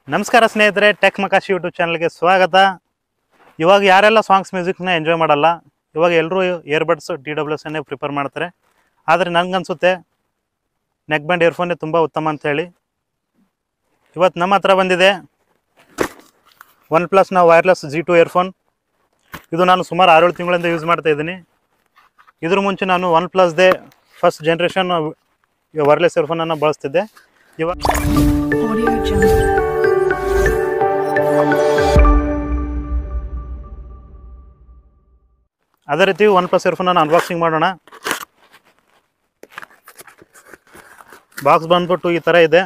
ನಮಸ್ಕಾರ ಸ್ನೇಹಿತರೆ tech ಮಕಾಶಿ YouTube ಚಾನಲ್ಗೆ ಸ್ವಾಗತ ಇವಾಗ ಯಾರೆಲ್ಲ ಸಾಂಗ್ಸ್ ಮ್ಯೂಸಿಕ್ನ ಎಂಜಾಯ್ ಮಾಡಲ್ಲ ಇವಾಗ ಎಲ್ಲರೂ ಇಯರ್ಬಡ್ಸ್ ಟಿ ಡಬ್ಲ್ಯೂ ಎಸ್ ಅನ್ನೇ ಪ್ರಿಪೇರ್ ಮಾಡ್ತಾರೆ ಆದರೆ ನನಗನ್ಸುತ್ತೆ ನೆಕ್ ಬ್ಯಾಂಡ್ ಇಯರ್ಫೋನೇ ತುಂಬ ಉತ್ತಮ ಅಂತ ಹೇಳಿ ಇವತ್ತು ನಮ್ಮ ಹತ್ರ ಬಂದಿದೆ ಒನ್ ಪ್ಲಸ್ನ ವೈರ್ಲೆಸ್ ಜಿ ಟು ಇಯರ್ಫೋನ್ ಇದು ನಾನು ಸುಮಾರು ಆರೇಳು ತಿಂಗಳಿಂದ ಯೂಸ್ ಮಾಡ್ತಾ ಇದ್ದೀನಿ ಇದ್ರ ಮುಂಚೆ ನಾನು ಒನ್ ಪ್ಲಸ್ದೇ ಫಸ್ಟ್ ಜನ್ರೇಷನ್ ವೈರ್ಲೆಸ್ ಇಯರ್ಫೋನನ್ನು ಬಳಸ್ತಿದ್ದೆ ಇವಾಗ Audio Jungle. ಅದೇ ರೀತಿ ಒನ್ ಪ್ಲಸ್ ಇಯರ್ಫೋನನ್ನು ಅನ್ಬಾಕ್ಸಿಂಗ್ ಮಾಡೋಣ ಬಾಕ್ಸ್ ಬಂದ್ಬಿಟ್ಟು ಈ ಥರ ಇದೆ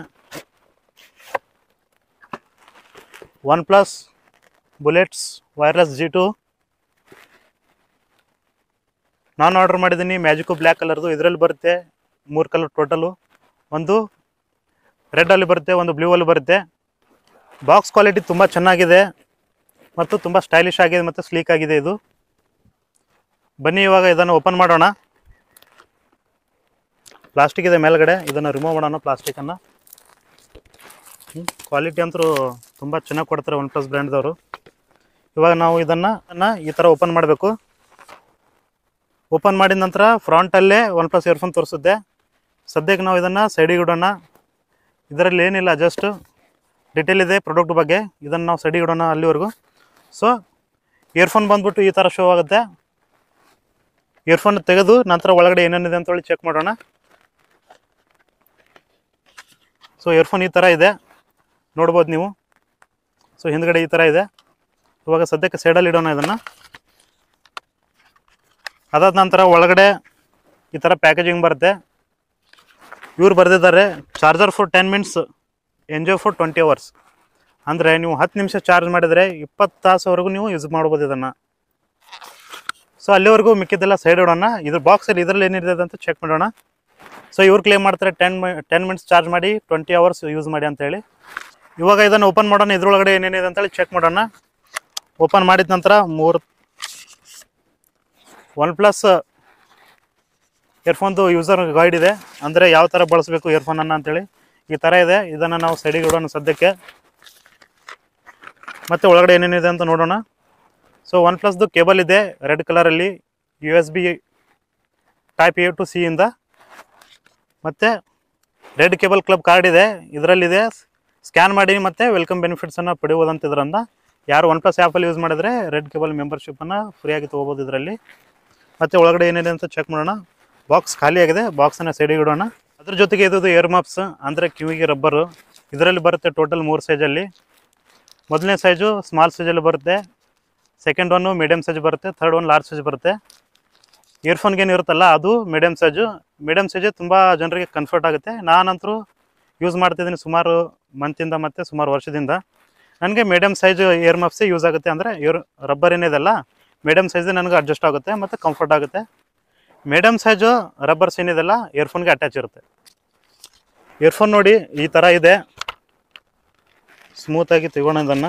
OnePlus bullets wireless G two ನಾನು ಆರ್ಡರ್ ಮಾಡಿದ್ದೀನಿ ಮ್ಯಾಜಿಕು ಬ್ಲ್ಯಾಕ್ ಕಲರ್ದು ಇದರಲ್ಲಿ ಬರುತ್ತೆ ಮೂರು ಕಲರ್ ಟೋಟಲು ಒಂದು ರೆಡ್ಡಲ್ಲಿ ಬರುತ್ತೆ ಒಂದು ಬ್ಲೂ ಅಲ್ಲಿ ಬರುತ್ತೆ ಬಾಕ್ಸ್ ಕ್ವಾಲಿಟಿ ತುಂಬ ಚೆನ್ನಾಗಿದೆ ಮತ್ತು ತುಂಬ ಸ್ಟೈಲಿಶ್ ಆಗಿದೆ ಮತ್ತು ಸ್ಲೀಕ್ ಆಗಿದೆ ಇದು ಬನ್ನಿ ಇವಾಗ ಇದನ್ನು ಓಪನ್ ಮಾಡೋಣ ಪ್ಲಾಸ್ಟಿಕ್ ಇದೆ ಮೇಲ್ಗಡೆ ಇದನ್ನು ರಿಮೂವ್ ಮಾಡೋಣ ಪ್ಲಾಸ್ಟಿಕನ್ನು ಕ್ವಾಲಿಟಿ ಅಂತೂ ತುಂಬ ಚೆನ್ನಾಗಿ ಕೊಡ್ತಾರೆ ಒನ್ ಪ್ಲಸ್ ಬ್ರ್ಯಾಂಡ್ದವರು ಇವಾಗ ನಾವು ಇದನ್ನು ಈ ಥರ ಓಪನ್ ಮಾಡಬೇಕು ಓಪನ್ ಮಾಡಿದ ನಂತರ ಫ್ರಂಟಲ್ಲೇ ಒನ್ ಪ್ಲಸ್ ಇಯರ್ಫೋನ್ ತೋರಿಸುತ್ತೆ ಸದ್ಯಕ್ಕೆ ನಾವು ಇದನ್ನು ಸೈಡಿಗೆ ಇಡೋಣ ಇದರಲ್ಲಿ ಏನಿಲ್ಲ ಜಸ್ಟ್ ಡಿಟೇಲ್ ಇದೆ ಪ್ರಾಡಕ್ಟ್ ಬಗ್ಗೆ ಇದನ್ನು ನಾವು ಸೈಡಿಗೆ ಇಡೋಣ ಅಲ್ಲಿವರೆಗೂ ಸೊ ಇಯರ್ಫೋನ್ ಬಂದ್ಬಿಟ್ಟು ಈ ಥರ ಶೋ ಆಗುತ್ತೆ ಇಯರ್ಫೋನ್ ತೆಗೆದು ನಂತರ ಒಳಗಡೆ ಏನೇನಿದೆ ಅಂತೇಳಿ ಚೆಕ್ ಮಾಡೋಣ ಸೊ ಇಯರ್ಫೋನ್ ಈ ಥರ ಇದೆ ನೋಡ್ಬೋದು ನೀವು ಸೊ ಹಿಂದ್ಗಡೆ ಈ ಥರ ಇದೆ ಇವಾಗ ಸದ್ಯಕ್ಕೆ ಸೈಡಲ್ಲಿ ಇಡೋಣ ಇದನ್ನು ಅದಾದ ನಂತರ ಒಳಗಡೆ ಈ ಥರ ಪ್ಯಾಕೇಜಿಂಗ್ ಬರುತ್ತೆ ಇವ್ರು ಬರೆದಿದ್ದಾರೆ charger for ten minutes enjoy for twenty hours ಅಂದರೆ ನೀವು ಹತ್ತು ನಿಮಿಷ ಚಾರ್ಜ್ ಮಾಡಿದರೆ ಇಪ್ಪತ್ತು ತಾಸುವರೆಗೂ ನೀವು ಯೂಸ್ ಮಾಡ್ಬೋದು ಇದನ್ನು ಸೊ ಅಲ್ಲಿವರೆಗೂ ಮಿಕ್ಕಿದ್ದೆಲ್ಲ ಸೈಡ್ ಇಡೋಣ ಇದ್ರ ಬಾಕ್ಸಲ್ಲಿ ಇದರಲ್ಲಿ ಏನಿದೆ ಅಂತ ಚೆಕ್ ಮಾಡೋಣ ಸೊ ಇವ್ರು ಕ್ಲೇಮ್ ಮಾಡ್ತಾರೆ ಟೆನ್ ಟೆನ್ ಮಿನಿಟ್ಸ್ ಚಾರ್ಜ್ ಮಾಡಿ ಟ್ವೆಂಟಿ ಅವರ್ಸ್ ಯೂಸ್ ಮಾಡಿ ಅಂತೇಳಿ ಇವಾಗ ಇದನ್ನು ಓಪನ್ ಮಾಡೋಣ ಇದ್ರೊಳಗಡೆ ಏನೇನಿದೆ ಅಂತೇಳಿ ಚೆಕ್ ಮಾಡೋಣ ಓಪನ್ ಮಾಡಿದ ನಂತರ ಮೂರು ಒನ್ ಪ್ಲಸ್ ಇಯರ್ಫೋನ್ದು ಯೂಸರ್ ಗೈಡ್ ಇದೆ ಅಂದರೆ ಯಾವ ಥರ ಬಳಸಬೇಕು ಇಯರ್ಫೋನನ್ನು ಅಂತೇಳಿ ಈ ಥರ ಇದೆ ಇದನ್ನು ನಾವು ಸೈಡಿಗೆ ಇಡೋಣ ಸದ್ಯಕ್ಕೆ ಮತ್ತು ಒಳಗಡೆ ಏನೇನಿದೆ ಅಂತ ನೋಡೋಣ ಸೊ ಒನ್ ಪ್ಲಸ್ದು ಕೇಬಲ್ ಇದೆ ರೆಡ್ ಕಲರಲ್ಲಿ U S B type A to C ಇಂದ ಮತ್ತು ರೆಡ್ ಕೇಬಲ್ ಕ್ಲಬ್ ಕಾರ್ಡ್ ಇದೆ ಇದರಲ್ಲಿದೆ ಸ್ಕ್ಯಾನ್ ಮಾಡಿ ಮತ್ತು ವೆಲ್ಕಮ್ ಬೆನಿಫಿಟ್ಸನ್ನು ಪಡೆಯುವುದಂತ ಇದರಿಂದ ಯಾರು ಒನ್ ಪ್ಲಸ್ ಆ್ಯಪಲ್ಲಿ ಯೂಸ್ ಮಾಡಿದರೆ ರೆಡ್ ಕೇಬಲ್ ಮೆಂಬರ್ಶಿಪ್ಪನ್ನು ಫ್ರೀಯಾಗಿ ತೊಗೋಬೋದು ಇದರಲ್ಲಿ ಮತ್ತು ಒಳಗಡೆ ಏನಿದೆ ಅಂತ ಚೆಕ್ ಮಾಡೋಣ ಬಾಕ್ಸ್ ಖಾಲಿಯಾಗಿದೆ ಬಾಕ್ಸನ್ನು ಸೈಡಿಗೆ ಇಡೋಣ ಅದ್ರ ಜೊತೆಗೆ ಇದು ಇಯರ್ ಮಾಪ್ಸ್ ಅಂದರೆ ಕಿವಿಗೆ ರಬ್ಬರು ಇದರಲ್ಲಿ ಬರುತ್ತೆ ಟೋಟಲ್ ಮೂರು ಸೈಜಲ್ಲಿ ಮೊದಲನೇ ಸೈಜು ಸ್ಮಾಲ್ ಸೈಜಲ್ಲಿ ಬರುತ್ತೆ ಸೆಕೆಂಡ್ ಒನ್ನು ಮೀಡಿಯಮ್ ಸೈಜ್ ಬರುತ್ತೆ ಥರ್ಡ್ ಒನ್ ಲಾರ್ಜ್ ಸೈಜ್ ಬರುತ್ತೆ ಇಯರ್ಫೋನ್ಗೆ ಏನು ಇರುತ್ತಲ್ಲ ಅದು ಮೀಡಿಯಮ್ ಸೈಜು ಮೀಡಿಯಮ್ ಸೈಜೇ ತುಂಬ ಜನರಿಗೆ ಕನ್ಫರ್ಟ್ ಆಗುತ್ತೆ ನಾನಂತರೂ ಯೂಸ್ ಮಾಡ್ತಿದ್ದೀನಿ ಸುಮಾರು ಮಂತಿಂದ ಮತ್ತು ಸುಮಾರು ವರ್ಷದಿಂದ ನನಗೆ ಮೀಡಿಯಮ್ ಸೈಜ್ ಇಯರ್ ಮಫ್ಸೇ ಯೂಸ್ ಆಗುತ್ತೆ ಅಂದರೆ ಇಯರ್ ರಬ್ಬರ್ ಏನಿದೆಲ್ಲ ಮೀಡಿಯಮ್ ಸೈಜ್ ನನಗೆ ಅಡ್ಜಸ್ಟ್ ಆಗುತ್ತೆ ಮತ್ತು ಕಂಫರ್ಟ್ ಆಗುತ್ತೆ ಮೀಡಿಯಮ್ ಸೈಜು ರಬ್ಬರ್ಸ್ ಏನಿದೆಲ್ಲ ಇಯರ್ಫೋನ್ಗೆ ಅಟ್ಯಾಚ್ ಇರುತ್ತೆ ಇಯರ್ಫೋನ್ ನೋಡಿ ಈ ಥರ ಇದೆ ಸ್ಮೂತಾಗಿ ತೆಗೋಣ ಇದನ್ನು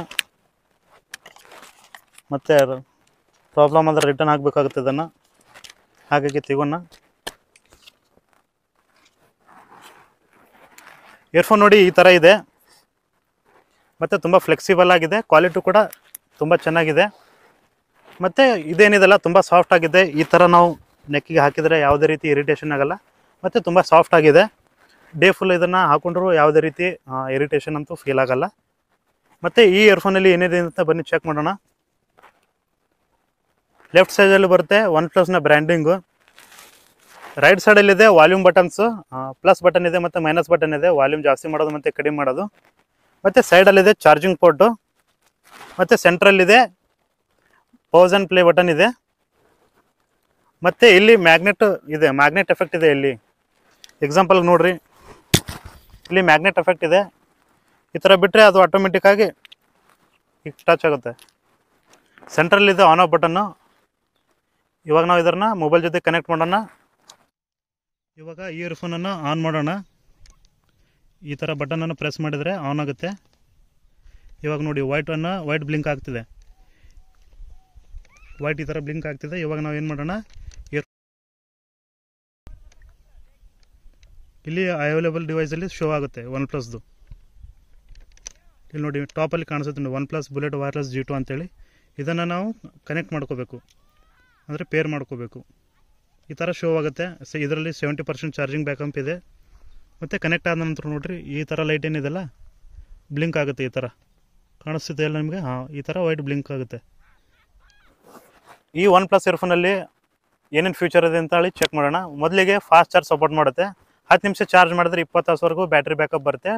ಮತ್ತು ಪ್ರಾಬ್ಲಮ್ ಅಂದರೆ ರಿಟರ್ನ್ ಆಗಬೇಕಾಗುತ್ತೆ ಇದನ್ನು ಹಾಗಾಗಿ ತೆಗೋಣ ಇಯರ್ಫೋನ್ ನೋಡಿ ಈ ಥರ ಇದೆ ಮತ್ತು ತುಂಬ ಫ್ಲೆಕ್ಸಿಬಲ್ ಆಗಿದೆ ಕ್ವಾಲಿಟಿ ಕೂಡ ತುಂಬ ಚೆನ್ನಾಗಿದೆ ಮತ್ತು ಇದೇನಿದೆಲ್ಲ ತುಂಬ ಸಾಫ್ಟ್ ಆಗಿದೆ ಈ ಥರ ನಾವು ನೆಕ್ಕಿಗೆ ಹಾಕಿದರೆ ಯಾವುದೇ ರೀತಿ ಇರಿಟೇಷನ್ ಆಗಲ್ಲ ಮತ್ತು ತುಂಬ ಸಾಫ್ಟ್ ಆಗಿದೆ ಡೇ ಫುಲ್ ಇದನ್ನು ಹಾಕೊಂಡ್ರೂ ಯಾವುದೇ ರೀತಿ ಇರಿಟೇಷನ್ ಅಂತೂ ಫೀಲ್ ಆಗಲ್ಲ ಮತ್ತು ಈ ಇಯರ್ಫೋನಲ್ಲಿ ಏನಿದೆ ಅಂತ ಬನ್ನಿ ಚೆಕ್ ಮಾಡೋಣ ಲೆಫ್ಟ್ ಸೈಡಲ್ಲಿ ಬರುತ್ತೆ ಒನ್ ಪ್ಲಸ್ನ ಬ್ರ್ಯಾಂಡಿಂಗು ರೈಟ್ ಸೈಡಲ್ಲಿದೆ ವಾಲ್ಯೂಮ್ ಬಟನ್ಸು ಪ್ಲಸ್ ಬಟನ್ ಇದೆ ಮತ್ತು ಮೈನಸ್ ಬಟನ್ ಇದೆ ವಾಲ್ಯೂಮ್ ಜಾಸ್ತಿ ಮಾಡೋದು ಮತ್ತು ಕಡಿಮೆ ಮಾಡೋದು ಮತ್ತು ಸೈಡಲ್ಲಿದೆ ಚಾರ್ಜಿಂಗ್ ಪೋರ್ಟು ಮತ್ತು ಸೆಂಟ್ರಲ್ಲಿದೆ ಪೌಸ್ ಆ್ಯಂಡ್ ಪ್ಲೇ ಬಟನ್ ಇದೆ ಮತ್ತು ಇಲ್ಲಿ ಮ್ಯಾಗ್ನೆಟ್ ಇದೆ ಮ್ಯಾಗ್ನೆಟ್ ಎಫೆಕ್ಟ್ ಇದೆ ಇಲ್ಲಿ ಎಕ್ಸಾಂಪಲ್ ನೋಡ್ರಿ ಇಲ್ಲಿ ಮ್ಯಾಗ್ನೆಟ್ ಎಫೆಕ್ಟ್ ಇದೆ ಈ ಥರ ಬಿಟ್ಟರೆ ಅದು ಆಟೋಮೆಟಿಕ್ಕಾಗಿ ಈಗ ಟಚ್ ಆಗುತ್ತೆ ಸೆಂಟ್ರಲ್ಲಿದೆ ಆನ್ ಆಫ್ ಬಟನ್ನು ಇವಾಗ ನಾವು ಇದನ್ನ ಮೊಬೈಲ್ ಜೊತೆ ಕನೆಕ್ಟ್ ಮಾಡೋಣ ಇವಾಗ ಈ ಇಯರ್ಫೋನನ್ನು ಆನ್ ಮಾಡೋಣ ಈ ಥರ ಬಟನನ್ನು ಪ್ರೆಸ್ ಮಾಡಿದರೆ ಆನ್ ಆಗುತ್ತೆ ಇವಾಗ ನೋಡಿ ವೈಟನ್ನು ವೈಟ್ ಬ್ಲಿಂಕ್ ಆಗ್ತಿದೆ ವೈಟ್ ಈ ಥರ ಬ್ಲಿಂಕ್ ಆಗ್ತಿದೆ ಇವಾಗ ನಾವು ಏನು ಮಾಡೋಣ ಇಯರ್ ಇಲ್ಲಿ ಅವೈಲೇಬಲ್ ಡಿವೈಸಲ್ಲಿ ಶೋ ಆಗುತ್ತೆ ಒನ್ ಪ್ಲಸ್ದು ಇಲ್ಲಿ ನೋಡಿ ಟಾಪಲ್ಲಿ ಕಾಣಿಸುತ್ತೆ ನೋಡಿ OnePlus bullet wireless G two ಅಂತೇಳಿ ಇದನ್ನು ನಾವು ಕನೆಕ್ಟ್ ಮಾಡ್ಕೋಬೇಕು ಅಂದರೆ ಪೇರ್ ಮಾಡ್ಕೋಬೇಕು ಈ ಥರ ಶೋ ಆಗುತ್ತೆ ಸೊ ಇದರಲ್ಲಿ ಸೆವೆಂಟಿ ಪರ್ಸೆಂಟ್ ಚಾರ್ಜಿಂಗ್ ಬ್ಯಾಕಪ್ ಇದೆ ಮತ್ತು ಕನೆಕ್ಟ್ ಆದ ನಂತರ ನೋಡಿರಿ ಈ ಥರ ಲೈಟ್ ಏನಿದೆಲ್ಲ ಬ್ಲಿಂಕ್ ಆಗುತ್ತೆ ಈ ಥರ ಕಾಣಿಸ್ತಿದೆ ಅಲ್ಲ ನಿಮಗೆ ಹಾಂ ಈ ಥರ ವೈಟ್ ಬ್ಲಿಂಕ್ ಆಗುತ್ತೆ ಈ ಒನ್ ಪ್ಲಸ್ ಇಯರ್ಫೋನಲ್ಲಿ ಏನೇನು ಫ್ಯೂಚರ್ ಇದೆ ಅಂತ ಹೇಳಿ ಚೆಕ್ ಮಾಡೋಣ ಮೊದಲಿಗೆ ಫಾಸ್ಟ್ ಚಾರ್ಜ್ ಸಪೋರ್ಟ್ ಮಾಡುತ್ತೆ ಹತ್ತು ನಿಮಿಷ ಚಾರ್ಜ್ ಮಾಡಿದ್ರೆ ಇಪ್ಪತ್ತು ತಾಸುವರೆಗೂ ಬ್ಯಾಟ್ರಿ ಬ್ಯಾಕಪ್ ಬರುತ್ತೆ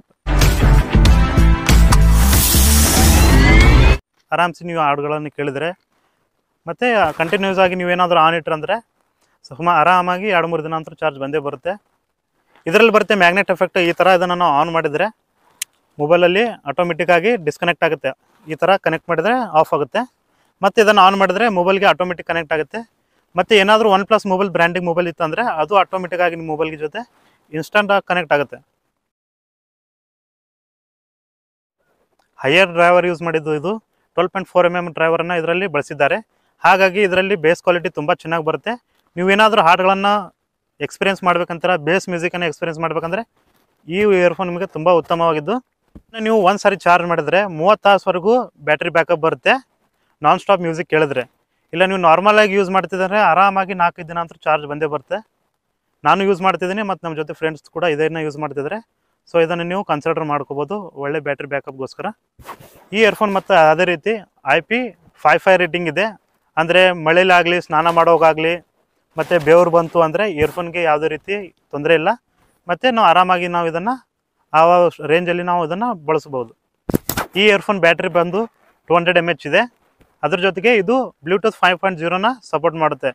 ಆರಾಮ್ಸೆ ನೀವು ಹಾಡುಗಳನ್ನು ಕೇಳಿದರೆ ಮತ್ತು ಕಂಟಿನ್ಯೂಸ್ ಆಗಿ ನೀವೇನಾದರೂ ಆನ್ ಇಟ್ರಂದರೆ ಸುಮ ಆರಾಮಾಗಿ ಎರಡು ಮೂರು ದಿನ ಅಂತೂ ಚಾರ್ಜ್ ಬಂದೇ ಬರುತ್ತೆ ಇದರಲ್ಲಿ ಬರುತ್ತೆ ಮ್ಯಾಗ್ನೆಟ್ ಎಫೆಕ್ಟ್ ಈ ಥರ ಇದನ್ನು ನಾವು ಆನ್ ಮಾಡಿದರೆ ಮೊಬೈಲಲ್ಲಿ ಆಟೋಮೆಟಿಕ್ ಆಗಿ ಡಿಸ್ಕನೆಕ್ಟ್ ಆಗುತ್ತೆ ಈ ಥರ ಕನೆಕ್ಟ್ ಮಾಡಿದರೆ ಆಫ್ ಆಗುತ್ತೆ ಮತ್ತು ಇದನ್ನು ಆನ್ ಮಾಡಿದ್ರೆ ಮೊಬೈಲ್ಗೆ ಆಟೋಮೆಟಿಕ್ ಕನೆಕ್ಟ್ ಆಗುತ್ತೆ ಮತ್ತು ಏನಾದರೂ OnePlus mobile branding mobile ಇತ್ತು ಅಂದರೆ ಅದು ಆಟೋಮೆಟಿಕ್ ಆಗಿ ನಿಮ್ಮ ಮೊಬೈಲ್ಗೆ ಜೊತೆ ಇನ್ಸ್ಟಂಟ್ ಆಗಿ ಕನೆಕ್ಟ್ ಆಗುತ್ತೆ ಹೈಯರ್ ಡ್ರೈವರ್ ಯೂಸ್ ಮಾಡಿದ್ದು ಇದು twelve point four M M ಡ್ರೈವರನ್ನು ಇದರಲ್ಲಿ ಬಳಸಿದ್ದಾರೆ ಹಾಗಾಗಿ ಇದರಲ್ಲಿ ಬೇಸ್ ಕ್ವಾಲಿಟಿ ತುಂಬ ಚೆನ್ನಾಗಿ ಬರುತ್ತೆ ನೀವೇನಾದರೂ ಹಾಡುಗಳನ್ನು ಎಕ್ಸ್ಪೀರಿಯನ್ಸ್ ಮಾಡ್ಬೇಕಂತಾರೆ ಬೇಸ್ ಮ್ಯೂಸಿಕನ್ನು ಎಕ್ಸ್ಪೀರಿಯನ್ಸ್ ಮಾಡ್ಬೇಕಂದ್ರೆ ಈ ಇಯರ್ಫೋನ್ ನಿಮಗೆ ತುಂಬ ಉತ್ತಮವಾಗಿದ್ದು ಇನ್ನು ನೀವು ಒಂದು ಸಾರಿ ಚಾರ್ಜ್ ಮಾಡಿದರೆ ಮೂವತ್ತು ತಾಸುವರೆಗೂ ಬ್ಯಾಟ್ರಿ ಬ್ಯಾಕಪ್ ಬರುತ್ತೆ ನಾನ್ ಸ್ಟಾಪ್ ಮ್ಯೂಸಿಕ್ ಕೇಳಿದ್ರೆ ಇಲ್ಲ ನೀವು ನಾರ್ಮಲಾಗಿ ಯೂಸ್ ಮಾಡ್ತಿದ್ರೆ ಆರಾಮಾಗಿ ನಾಲ್ಕೈದು ದಿನ ಅಂತೂ ಚಾರ್ಜ್ ಬಂದೇ ಬರುತ್ತೆ ನಾನು ಯೂಸ್ ಮಾಡ್ತಿದ್ದೀನಿ ಮತ್ತು ನಮ್ಮ ಜೊತೆ ಫ್ರೆಂಡ್ಸ್ ಕೂಡ ಇದನ್ನು ಯೂಸ್ ಮಾಡ್ತಿದ್ದಾರೆ ಸೊ ಇದನ್ನು ನೀವು ಕನ್ಸಿಡರ್ ಮಾಡ್ಕೋಬೋದು ಒಳ್ಳೆ ಬ್ಯಾಟ್ರಿ ಬ್ಯಾಕಪ್ಗೋಸ್ಕರ ಈ ಇಯರ್ಫೋನ್ ಮತ್ತು ಅದೇ ರೀತಿ I P five five rating ಇದೆ ಅಂದರೆ ಮಳೆಲಾಗಲಿ ಸ್ನಾನ ಮಾಡೋವಾಗಲಿ ಮತ್ತು ಬೆವರು ಬಂತು ಅಂದರೆ ಇಯರ್ಫೋನ್ಗೆ ಯಾವುದೇ ರೀತಿ ತೊಂದರೆ ಇಲ್ಲ ಮತ್ತು ನಾವು ಆರಾಮಾಗಿ ನಾವು ಇದನ್ನು ಆ ರೇಂಜಲ್ಲಿ ನಾವು ಇದನ್ನು ಬಳಸ್ಬೋದು ಈ ಇಯರ್ಫೋನ್ ಬ್ಯಾಟ್ರಿ ಬಂದು ಟು ಹಂಡ್ರೆಡ್ ಎಮ್ ಎಚ್ ಇದೆ ಅದ್ರ ಜೊತೆಗೆ ಇದು ಬ್ಲೂಟೂತ್ ಫೈವ್ ಪಾಯಿಂಟ್ ಜೀರೋನ ಸಪೋರ್ಟ್ ಮಾಡುತ್ತೆ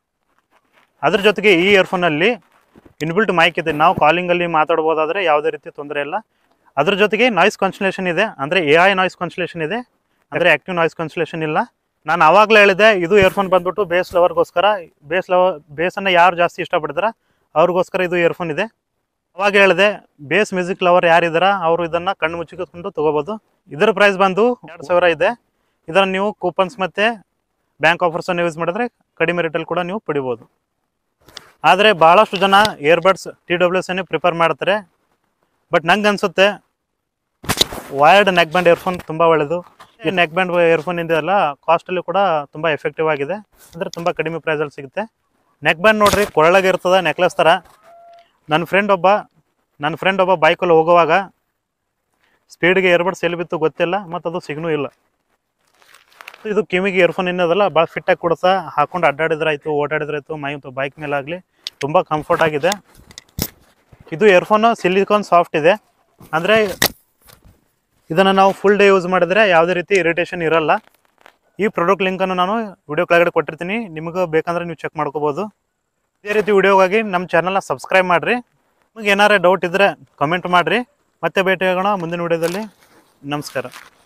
ಅದ್ರ ಜೊತೆಗೆ ಈ ಇಯರ್ಫೋನಲ್ಲಿ ಇನ್ಬಿಲ್ಟ್ ಮೈಕ್ ಇದೆ ನಾವು ಕಾಲಿಂಗಲ್ಲಿ ಮಾತಾಡ್ಬೋದಾದರೆ ಯಾವುದೇ ರೀತಿ ತೊಂದರೆ ಇಲ್ಲ ಅದ್ರ ಜೊತೆಗೆ ನಾಯ್ಸ್ ಕಾನ್ಸಲೇಷನ್ ಇದೆ ಅಂದರೆ ಎ ಐ ನಾಯ್ಸ್ ಕಾನ್ಸಲೇಷನ್ ಇದೆ ಅಂದರೆ ಆ್ಯಕ್ಟಿವ್ ನಾಯ್ಸ್ ಕಾನ್ಸಲೇಷನ್ ಇಲ್ಲ ನಾನು ಆವಾಗಲೇ ಹೇಳಿದೆ ಇದು ಇಯರ್ಫೋನ್ ಬಂದ್ಬಿಟ್ಟು ಬೇಸ್ ಲವರ್ಗೋಸ್ಕರ ಬೇಸ್ ಲವರ್ ಬೇಸನ್ನು ಯಾರು ಜಾಸ್ತಿ ಇಷ್ಟಪಡ್ತಾರ ಅವ್ರಿಗೋಸ್ಕರ ಇದು ಇಯರ್ಫೋನ್ ಇದೆ ಅವಾಗ ಹೇಳಿದೆ ಬೇಸ್ ಮ್ಯೂಸಿಕ್ ಲವರ್ ಯಾರಿದ್ದಾರ ಅವರು ಇದನ್ನು ಕಣ್ಣು ಮುಚ್ಚಿಕೊಂಡು ತೊಗೋಬೋದು ಇದರ ಪ್ರೈಸ್ ಬಂದು ಎರಡು ಸಾವಿರ ಇದೆ ಇದನ್ನು ನೀವು ಕೂಪನ್ಸ್ ಮತ್ತು ಬ್ಯಾಂಕ್ ಆಫರ್ಸನ್ನು ಯೂಸ್ ಮಾಡಿದ್ರೆ ಕಡಿಮೆ ರೇಟಲ್ಲಿ ಕೂಡ ನೀವು ಪಡಿಬೋದು ಆದರೆ ಭಾಳಷ್ಟು ಜನ ಇಯರ್ಬಡ್ಸ್ ಟಿ ಡಬ್ಲ್ಯೂ ಎಸ್ ಅನ್ನೇ ಪ್ರಿಫರ್ ಮಾಡ್ತಾರೆ ಬಟ್ ನಂಗೆ ಅನಿಸುತ್ತೆ ವೈರ್ಡ್ ನೆಕ್ ಬ್ಯಾಂಡ್ ಇಯರ್ಫೋನ್ ತುಂಬ ಒಳ್ಳೆಯದು ಈ ನೆಕ್ ಬ್ಯಾಂಡ್ ಇಯರ್ಫೋನ್ ಇದೆಯಲ್ಲ ಕಾಸ್ಟಲ್ಲಿ ಕೂಡ ತುಂಬ ಎಫೆಕ್ಟಿವ್ ಆಗಿದೆ ಅಂದರೆ ತುಂಬ ಕಡಿಮೆ ಪ್ರೈಸಲ್ಲಿ ಸಿಗುತ್ತೆ ನೆಕ್ ಬ್ಯಾಂಡ್ ನೋಡ್ರಿ ಕೊರಳಾಗೆ ಇರ್ತದೆ ನೆಕ್ಲೆಸ್ ಥರ ನನ್ನ ಫ್ರೆಂಡ್ ಒಬ್ಬ ನನ್ನ ಫ್ರೆಂಡ್ ಒಬ್ಬ ಬೈಕಲ್ಲಿ ಹೋಗುವಾಗ ಸ್ಪೀಡ್ಗೆ ಇಯರ್ಬಡ್ಸ್ ಎಲ್ಲಿ ಬಿತ್ತು ಗೊತ್ತಿಲ್ಲ ಮತ್ತು ಅದು ಸಿಗ್ನೂ ಇಲ್ಲ ಇದು ಕಿವಿಗೆ ಇಯರ್ಫೋನ್ ಏನದಲ್ಲ ಭಾಳ ಫಿಟ್ಟಾಗಿ ಕೊಡ್ತಾ ಹಾಕೊಂಡು ಅಡ್ಡಾಡಿದ್ರಾಯ್ತು ಓಡಾಡಿದ್ರಾಯ್ತು ಮೈ ಬೈಕ್ ಮೇಲಾಗಲಿ ತುಂಬ ಕಂಫರ್ಟ್ ಆಗಿದೆ ಇದು ಇಯರ್ಫೋನು ಸಿಲಿಕಾನ್ ಸಾಫ್ಟ್ ಇದೆ ಅಂದರೆ ಇದನ್ನು ನಾವು ಫುಲ್ ಡೇ ಯೂಸ್ ಮಾಡಿದ್ರೆ ಯಾವುದೇ ರೀತಿ ಇರಿಟೇಷನ್ ಇರಲ್ಲ ಈ ಪ್ರಾಡಕ್ಟ್ ಲಿಂಕನ್ನು ನಾನು ವಿಡಿಯೋ ಕೆಳಗಡೆ ಕೊಟ್ಟಿರ್ತೀನಿ ನಿಮಗೆ ಬೇಕಂದ್ರೆ ನೀವು ಚೆಕ್ ಮಾಡ್ಕೋಬೋದು ಇದೇ ರೀತಿ ವಿಡಿಯೋಗಾಗಿ ನಮ್ಮ ಚಾನಲ್ನ ಸಬ್ಸ್ಕ್ರೈಬ್ ಮಾಡಿರಿ ನಿಮಗೆ ಏನಾರ ಡೌಟ್ ಇದ್ದರೆ ಕಮೆಂಟ್ ಮಾಡಿರಿ ಮತ್ತೆ ಭೇಟಿಯಾಗೋಣ ಮುಂದಿನ ವಿಡಿಯೋದಲ್ಲಿ ನಮಸ್ಕಾರ